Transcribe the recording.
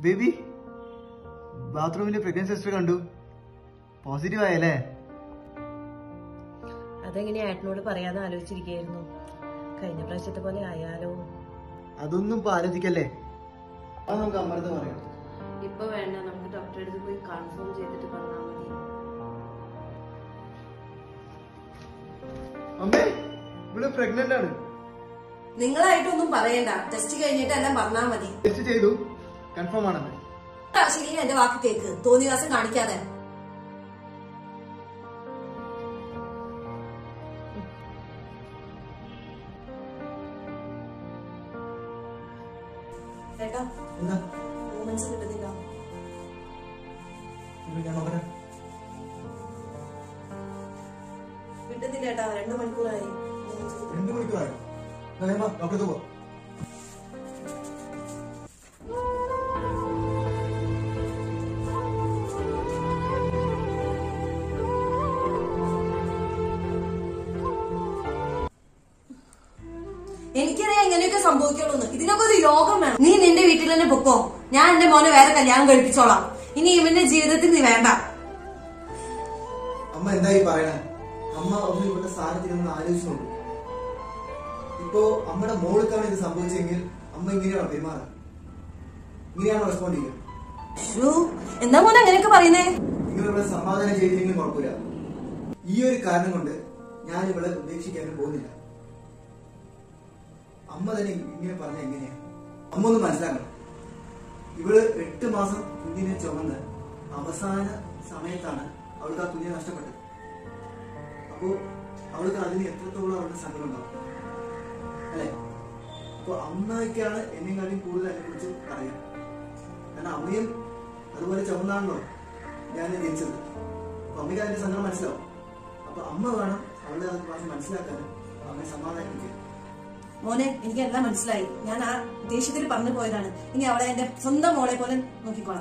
baby ബാത്റൂമിലെ pregnancy test കണ്ടു positive ആയല്ലേ അതെങ്ങനെയാ ഏട്ടനോട് പറയാതെ ആലോചിച്ചിരിക്കുകയായിരുന്നു കഴിഞ്ഞ പ്രാവശ്യത്തെ പോലെ ആയാലോ അതൊന്നും ഇപ്പൊ ആലോചിക്കല്ലേ അത് നമുക്ക് അമ്മടുത്ത് പറയാം ഇപ്പൊ വേണ്ട നമുക്ക് ഡോക്ടറെ അടുത്ത് പോയി കൺഫേം ചെയ്തിട്ട് പറഞ്ഞാൽ മതി അമ്മേ ഇവള് പ്രഗ്നന്റ് ആണ് നിങ്ങളായിട്ടൊന്നും പറയണ്ട ടെസ്റ്റ് കഴിഞ്ഞിട്ട് എല്ലാം പറഞ്ഞാ മതി ടെസ്റ്റ് ചെയ്തു കൺഫേം ആണെന്ന് ശരി എന്റെ വാക്ക് കേക്ക് തോന്നിവാസം കാണിക്കാതെ ചേട്ടാ എന്താ മൂമെന്റ്സ് കിട്ടുന്നില്ല ഞാൻ നോക്കട്ടെ കിട്ടുന്നില്ല ചേട്ടാ രണ്ടു മണിക്കൂറായി രണ്ടു മണിക്കൂറായോ ഡോക്ടർ പോവാ എനിക്കറിയാം ഇങ്ങനെയൊക്കെ സംഭവിക്കുള്ളൂ ഇതിനൊക്കെ ഒരു യോഗം വേണം നീ നിന്റെ വീട്ടിൽ തന്നെ പൊക്കോ ഞാൻ എന്റെ മോനെ വേറെ കല്യാണം കഴിപ്പിച്ചോളാം ഇനി ഇവന്റെ ജീവിതത്തിൽ നീ വേണ്ട അമ്മ എന്തായി പറയണേ അമ്മ ഒന്ന് ഇവിടെ സ്ഥാനത്ത് നമ്മൾ ആലോചിച്ചു നോക്കൂ ഇപ്പോ അമ്മയുടെ മോൾക്കാണ് ഇത് സംഭവിച്ചെങ്കിൽ അമ്മ ഇങ്ങനെയാണോ പെരുമാറുക ഇങ്ങനെയാണോ റെസ്പോണ്ട് ചെയ്യുക ശ്ശോ, എന്താ മോനെ അങ്ങനെയൊക്കെ പറയുന്നേ നിങ്ങൾ ഇവിടെ സമാധാനം ചെയ്തില്ലെങ്കിലും കുഴപ്പമില്ല ഈ ഒരു കാരണം കൊണ്ട് ഞാൻ ഇവിടെ ഉപേക്ഷിക്കാനും പോകുന്നില്ല അമ്മ തന്നെ ഇങ്ങനെ പറഞ്ഞ എങ്ങനെയാ അമ്മ ഒന്ന് മനസ്സിലാക്കണം ഇവള് എട്ട് മാസം കുഞ്ഞിനെ ചുമന്ന് അവസാന സമയത്താണ് അവൾക്ക് ആ കുഞ്ഞിനെ നഷ്ടപ്പെട്ടത് അപ്പോ അവൾക്ക് അതിന് എത്രത്തോളം അവളുടെ സങ്കടം ഉണ്ടാവും അല്ലെ അപ്പൊ അമ്മയ്ക്കാണ് എന്നെക്കാളും കൂടുതൽ അതിനെ കുറിച്ച് അറിയാം കാരണം അമ്മയും അതുപോലെ ചുമന്നാണല്ലോ ഞാൻ ജനിച്ചത് അപ്പൊ അമ്മയ്ക്ക് അതിന്റെ സങ്കടം മനസ്സിലാവും അപ്പൊ അമ്മ വേണം അവളുടെ അത് പറഞ്ഞ് മനസ്സിലാക്കാനും അമ്മയെ സമാധാനിപ്പിക്കാൻ മോനെ എനിക്ക് എല്ലാം മനസ്സിലായി ഞാൻ ആ ദേഷ്യത്തിൽ പറഞ്ഞു പോയതാണ് ഇനി അവളെ എന്റെ സ്വന്തം മോളെ പോലെ നോക്കിക്കോളാം